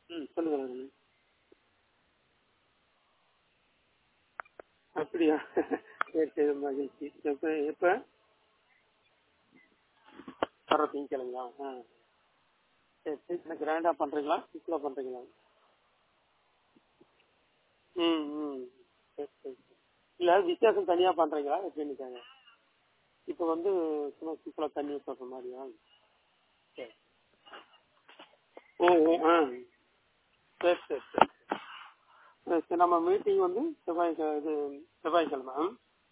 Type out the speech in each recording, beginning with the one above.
ம் சொல்லுங்க ராஜினி. அப்படியா சரி சரி மகிழ்ச்சி எப்ப எப்ப வர திங்கக்கிழமையா ஆ சரி சரி என்ன கிராண்டா பண்றீங்களா சிம்பிளா பண்றீங்களா ம் ம் சரி சரி சரி. இல்ல வித்தியாசம் தனியா பண்றீங்களா எப்படின்னு கேங்க இப்ப வந்து சும்மா சிம்பிளா தண்ணி சொல்ற மாதிரியா சரி ஓ ஓ ஆ சரி சரி சரி சரி, சரி நம்ம மீட்டிங் வந்து செவ்வாய் இது செவ்வாய்க்கிழமை ம்?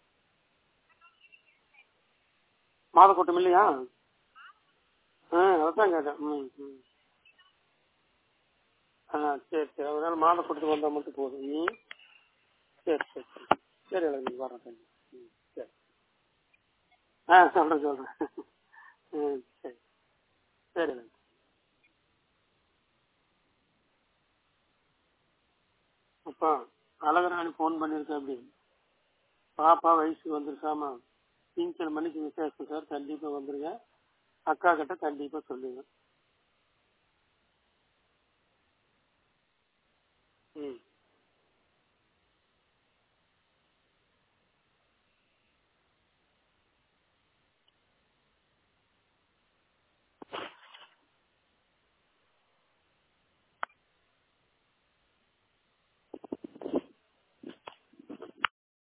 மாதக்கூட்டம் இல்லையா ஆ அதான் கேட்டேன் ம் ம் ஆ சரி சரி அதனால மாதக்கூட்டத்துக்கு வந்தால் மட்டும் போதும் ம் சரி சரி சரி சரி அழகு வரேன் தம்பி ம் சரி ஆ சொல்கிறேன் சொல்கிறேன் ம் சரி சரி அழகு அப்பா அழகராணி ஃபோன் பண்ணியிருக்கேன் அப்படி பாப்பா வயசுக்கு வந்துருச்சாமா திங்கக்கிழமை மணிக்கு விசேஷம் சார் கண்டிப்பாக வந்துருங்க அக்கா கிட்ட கண்டிப்பாக சொல்லுங்க